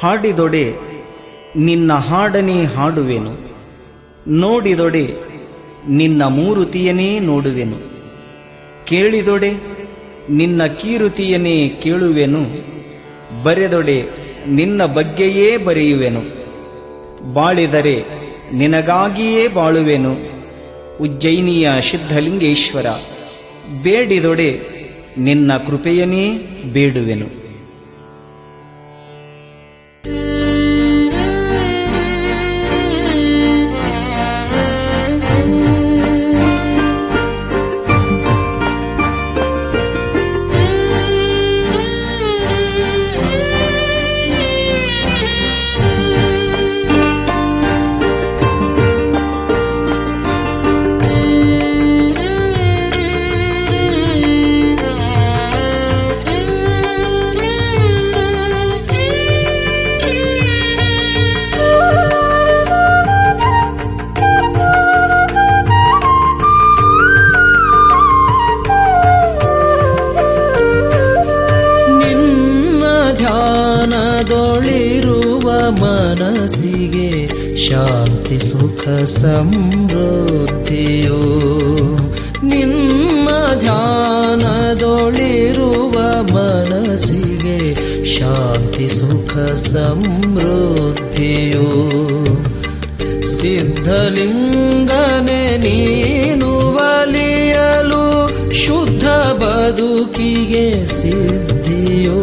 ಹಾಡಿದೊಡೆ ನಿನ್ನ ಹಾಡನೇ ಹಾಡುವೆನು ನೋಡಿದೊಡೆ ನಿನ್ನ ಮೂರುತಿಯನೇ ನೋಡುವೆನು ಕೇಳಿದೊಡೆ ನಿನ್ನ ಕೀರುತಿಯನೇ ಕೇಳುವೆನು ಬರೆದೊಡೆ ನಿನ್ನ ಬಗ್ಗೆಯೇ ಬರೆಯುವೆನು ಬಾಳಿದರೆ ನಿನಗಾಗಿಯೇ ಬಾಳುವೆನು ಉಜ್ಜಯಿನಿಯ ಸಿದ್ಧಲಿಂಗೇಶ್ವರ ಬೇಡಿದೊಡೆ ನಿನ್ನ ಕೃಪೆಯನೇ ಬೇಡುವೆನು ನಿನ್ನ ಧ್ಯಾನದೊಳಿರುವ ಮನಸ್ಸಿಗೆ ಶಾಂತಿ ಸುಖ ಸಮೃದ್ಧಿಯೋ ನಿನ್ನ ಧ್ಯಾನದೊಳಿರುವ ಮನಸ್ಸಿಗೆ ಶಾಂತಿ ಸುಖ ಸಮೃದ್ಧಿಯೋ ಸಿದ್ಧಲಿಂಗನೆ ನೀನು ಒಲಿಯಲು ಶುದ್ಧ ಬದುಕಿಗೆ ಸಿದ್ಧಿಯೋ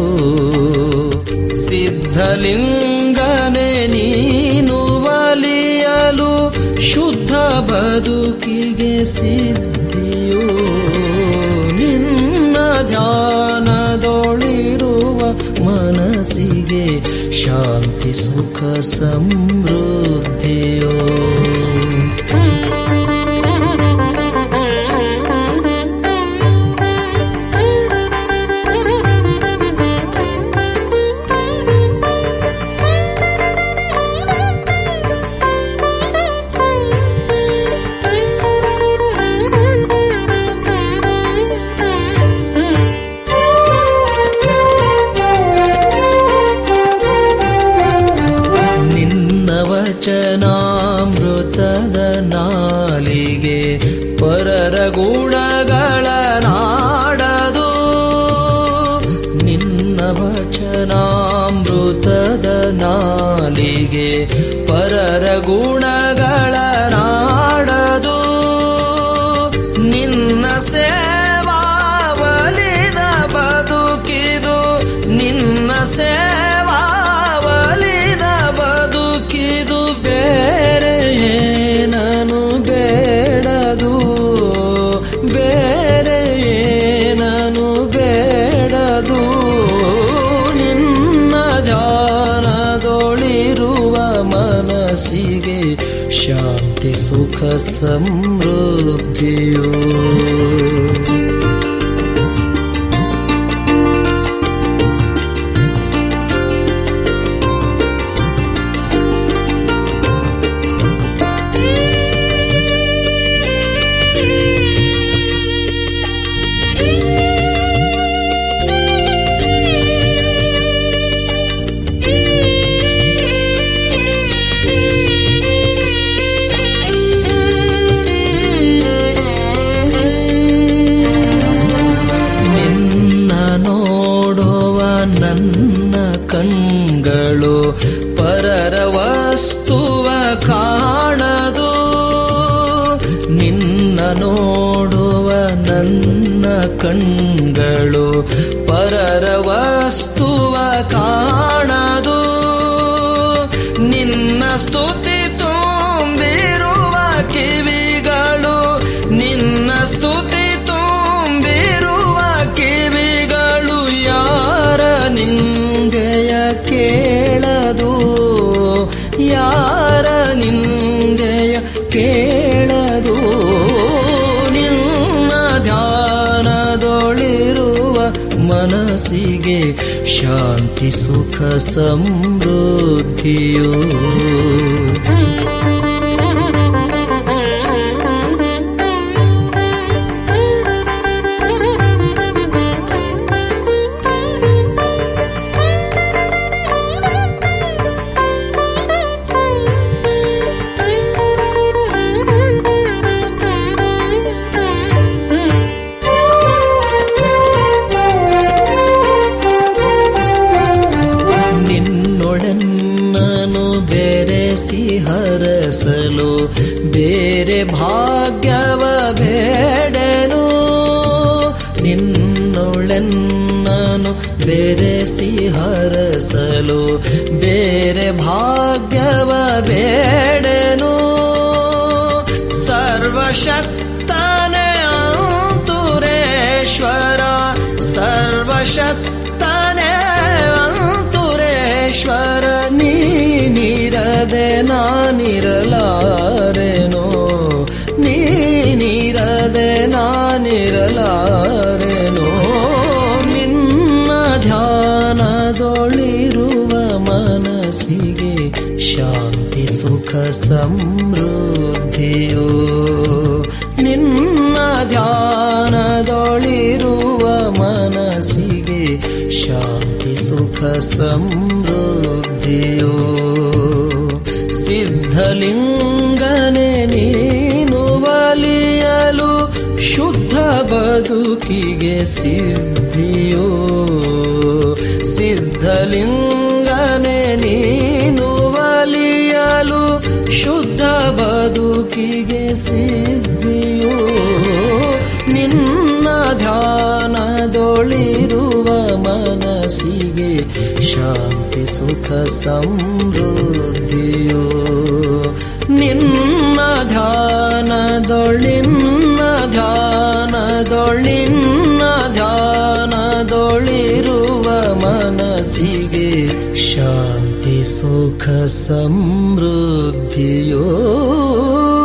ಸಿದ್ಧಲಿಂಗನೆ ನೀನು ಒಲಿಯಲು ಶುದ್ಧ ಬದುಕಿಗೆ ಸಿದ್ಧಿಯೋ ನಿನ್ನ ಧ್ಯಾನದೊಳಿರುವ ಮನಸ್ಸಿಗೆ ಶಾಂತಿ ಸುಖ ಸಮೃದ್ಧಿಯೋ ನಿನ್ನ ವಚನಾಮೃತದ ನಾಲಿಗೆ ಪರರ ಗುಣಗಳ ನಾಡದು ನಿನ್ನ ವಚನಾಮೃತದ ನಾಲಿಗೆ ಪರರ ಗುಣಗಳ ನಾಡದು ನಿನ್ನ ಸೇವಾ ಒಲಿದ ಬದುಕಿದು ನಿನ್ನ ಸೇವಾ ಒಲಿದ ಬದುಕಿದು ಬೇರೆ ಏನನು ಬೇಡದು ಬೇರೆ ಏನನು ಬೇಡದು ನಿನ್ನ ಧ್ಯಾನದೊಳಿರುವ ಮನಸ್ಸಿಗೆ ಶಾಂತಿ ಸುಖ ಸಮೃದ್ಧಿಯೋ ನಿನ್ನ ನೋಡುವ ನನ್ನ ಕಣ್ಗಳು ಪರರ ವಸ್ತುವ ಕಾಣದು ನಿನ್ನ ನೋಡುವ ನನ್ನ ಕಣ್ಗಳು ಪರರ ವಸ್ತುವ ಕಾಣದು ನಿನ್ನ ಸ್ತುತಿ ತುಂಬಿರುವ ಕಿವಿಗಳು ನಿನ್ನ ಸ್ತುತಿ ತುಂಬಿರುವ ಕಿವಿಗಳು ಯಾರ ನಿಂದೆಯ ಕೇಳದು ಯಾರ ನಿಂದೆಯ ಕೇಳದು ನಿನ್ನ ಧ್ಯಾನದೊಳಿರುವ ಮನಸ್ಸಿಗೆ ಶಾಂತಿ ಸುಖ ಸಮೃದ್ಧಿಯೋ Thank you. ಹರಸಲು ಬೇರೆ ಭಾಗ್ಯವ ಬೇಡನು ನಿನ್ನೊಳೆನ್ನನು ಬೆರೆಸಿ ಹರಸಲು ಬೇರೆ ಭಾಗ್ಯವ ಬೇಡನು ಸರ್ವಶಕ್ತನೇ ಅಂತುರೇಶ್ವರ ಸರ್ವಶಕ್ತನೇ ಅಂತುರೇಶ್ವರ ನೀನಿರದೆ ನಾನಿರಲಾರೆನೋ ನೀನಿರದೆ ನಾನಿರಲಾರೆನೋ ನಿನ್ನ ಧ್ಯಾನದೊಳಿರುವ ಮನಸ್ಸಿಗೆ ಶಾಂತಿ ಸುಖ ಸಮೃದ್ಧಿಯೋ ನಿನ್ನ ಧ್ಯಾನದೊಳಿರುವ ಮನಸ್ಸಿಗೆ ಶಾಂತಿ ಸುಖ ಸಮೃದ್ಧಿಯೋ ಸಿದ್ಧಲಿಂಗನೆ ನೀನು ಒಲಿಯಲು ಶುದ್ಧ ಬದುಕಿಗೆ ಸಿದ್ಧಿಯೋ ಸಿದ್ಧಲಿಂಗನೆ ನೀನು ಒಲಿಯಲು ಶುದ್ಧ ಬದುಕಿಗೆ ಸಿದ್ಧಿಯೋ ನಿನ್ನ ಧ್ಯಾನದೊಳಿರುವ ಮನಸ್ಸಿಗೆ ಶಾಂತಿ ಸುಖ ಸಮೃದ್ಧಿಯೋ ನಿನ್ನ ಧ್ಯಾನದೊಳಿನ್ನ ಧ್ಯಾನದೊಳಿನ್ನ ಧ್ಯಾನದೊಳಿರುವ ಮನಸ್ಸಿಗೆ ಶಾಂತಿ ಸುಖ ಸಮೃದ್ಧಿಯೋ